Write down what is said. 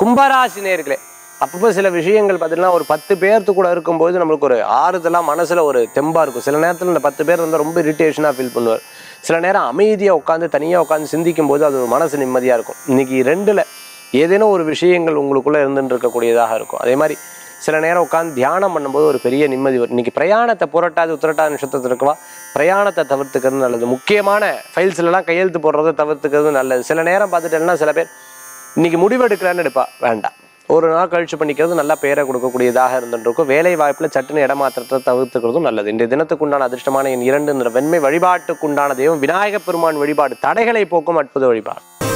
கும்பராசி நேர்களே அப்பப்போ சில விஷயங்கள் பார்த்தீங்கன்னா ஒரு பத்து பேர்த்து கூட இருக்கும்போது நம்மளுக்கு ஒரு ஆறுதலாக மனசில் ஒரு தெம்பாக இருக்கும் சில நேரத்தில் இந்த பத்து பேர் இருந்தால் ரொம்ப இரிட்டேஷனாக ஃபீல் பண்ணுவார் சில நேரம் அமைதியாக உட்காந்து தனியாக உட்காந்து சிந்திக்கும் போது அது ஒரு மனசு நிம்மதியாக இருக்கும் இன்னைக்கு ரெண்டில் ஏதேனும் ஒரு விஷயங்கள் உங்களுக்குள்ளே இருந்துட்டு இருக்கக்கூடியதாக இருக்கும் அதே மாதிரி சில நேரம் உட்காந்து தியானம் பண்ணும்போது ஒரு பெரிய நிம்மதி வரும் இன்னைக்கு பிரயாணத்தை புரட்டாது உத்திரட்டாதி நட்சத்திரத்தில் இருக்கவா பிரயாணத்தை தவிர்த்துக்கிறது நல்லது முக்கியமான ஃபைல்ஸ்லாம் கையெழுத்து போடுறதை தவிர்த்துக்கிறது நல்லது சில நேரம் பார்த்துட்டேன்னா சில பேர் இன்னைக்கு முடிவெடுக்கிறேன்னு எடுப்பா வேண்டாம் ஒரு நாள் கழிச்சு பண்ணிக்கிறது நல்ல பேரை கொடுக்கக்கூடியதாக இருந்துருக்கும் வேலை வாய்ப்பில் சட்டுன்னு இடமாற்றத்தை தவிர்த்துக்கிறதும் நல்லது இன்றைய தினத்துக்குண்டான அதிர்ஷ்டமான என் இரண்டு நிற வெண்மை வழிபாட்டுக்குண்டான தெய்வம் விநாயகப் பெருமான் வழிபாடு தடைகளை போக்கும் அற்புத வழிபாடு